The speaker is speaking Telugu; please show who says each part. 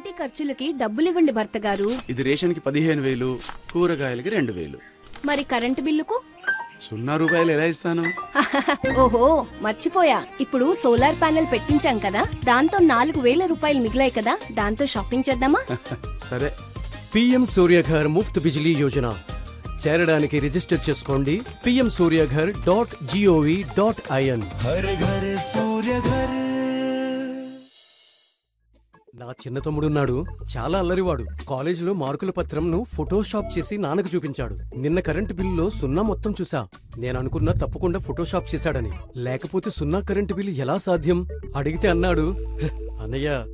Speaker 1: ఇంటి ఖర్చులకి డబ్బులివ్వండి భర్త గారు
Speaker 2: ఇది రేషన్కి పదిహేను వేలు కూరగాయలకి రెండు వేలు
Speaker 1: మరి కరెంటు బిల్లుకు
Speaker 2: సున్నా రూపాయలు ఎలా ఇస్తాను
Speaker 1: ఓహో మర్చిపోయా ఇప్పుడు సోలార్ ప్యానెల్ పెట్టించాం కదా దాంతో నాలుగు వేల రూపాయలు మిగిలాయి కదా దాంతో షాపింగ్ చేద్దామా
Speaker 2: సరే
Speaker 3: పిఎం సూర్యఘర్ ముఫ్త్ బిజిలీ యోజన చేరడానికి రిజిస్టర్ చేసుకోండి PM Suryaghar dot GOV dot IN నా చిన్న తమ్ముడున్నాడు చాలా అల్లరివాడు కాలేజీలో మార్కుల పత్రంను ఫోటోషాప్ చేసి నాన్నకు చూపించాడు నిన్న కరెంటు బిల్లులో సున్నా మొత్తం చూసా నేను అనుకున్నా తప్పకుండా ఫోటోషాప్ చేశాడని లేకపోతే సున్నా కరెంటు బిల్లు ఎలా సాధ్యం అడిగితే అన్నాడు "హ్, అన్నయ్య